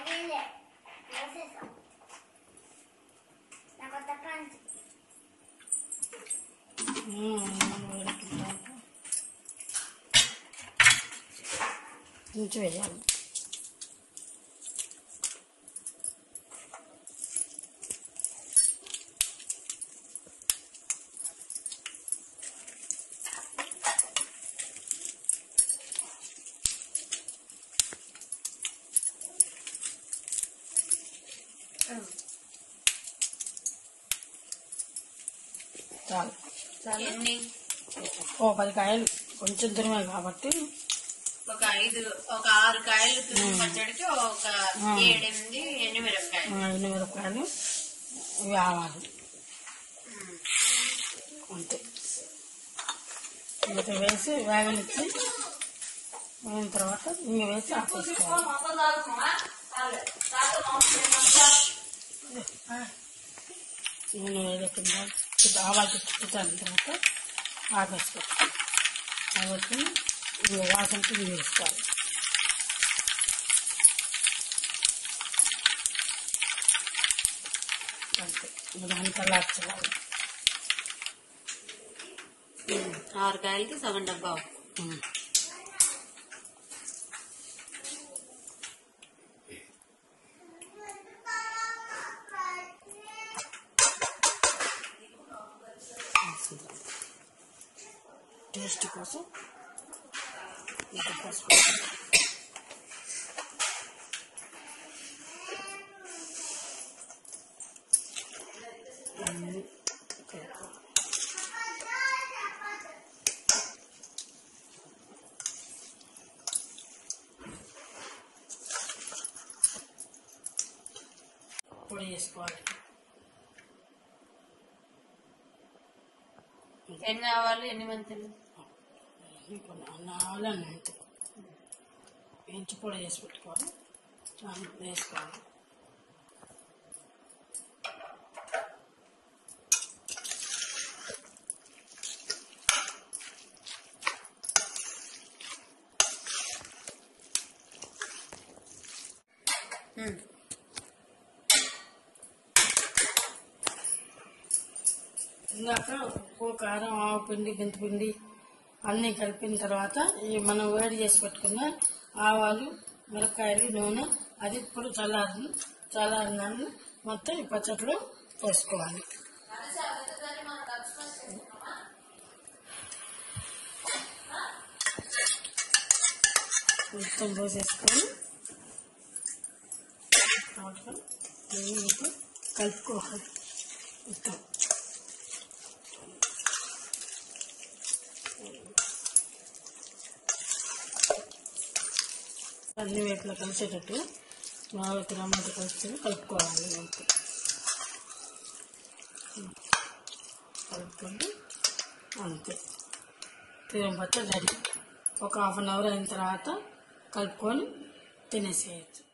అడిగిందే వేసేసాం నాకు కొత్త ప్యాంట్ కొంచెం వేయాలి చాలు ఎన్ని ఓ పది కాయలు కొంచెం తురిమే కాబట్టి ఒక ఐదు ఒక ఆరు కాయలు తురుము పచ్చడికి ఒక ఏడెనిమిది ఎండుమిరపకాయలు ఆ, ఎన్ని మిరపకాయలు ఇవి ఆవాలు అంతే ఇంత వేసి వేగనిచ్చి వేగిన తర్వాత ఇంక వేసి ఆపేసుకోవాలి నూనె వేడెక్కిన తర్వాత ఆవాలు తిప్పుతాను తర్వాత ఆపేసుకోవాలి కాబట్టి ఇంక వాసనకి ఇవి వేసుకోవాలి అంతే ఇంక దాని చల్లార్చుకోవాలి ఆరు కాయలకి సగం డబ్బా ఉమ్. టేస్ట్ కోసం ఇది పసుపు అన్నీ కలుపుకోవాలి. పొడి చేసుకోవాలి ఎన్ని ఆవాలు ఎన్ని మెంతులు కొన్ని అన్నాలు అంతే వేయించి పొడి చేసి పెట్టుకోవాలి చాలా వేసుకోవాలి ఉమ్. ఇందాక ఉప్పు కారం ఆవు పిండి గింత పిండి అన్నీ కలిపిన తర్వాత ఈ మనం వేడి చేసి పెట్టుకున్న ఆవాలు మిరపకాయలు నూనె అది ఇప్పుడు చల్లారి చల్లారినాన్ని మొత్తం ఈ పచ్చట్లో వేసుకోవాలి మొత్తం పోసేసుకొని టమాటా నెయ్యి కలుపుకోవాలి మొత్తం అన్ని వైపులా కలిసేటట్టు బాగా టమాటా కలిసి కలుపుకోవాలి అంతే కలుపుకొని అంతే తీరం పచ్చడి రెడీ ఒక హాఫ్ అన్ అవర్ అయిన తర్వాత కలుపుకొని తినేసేయచ్చు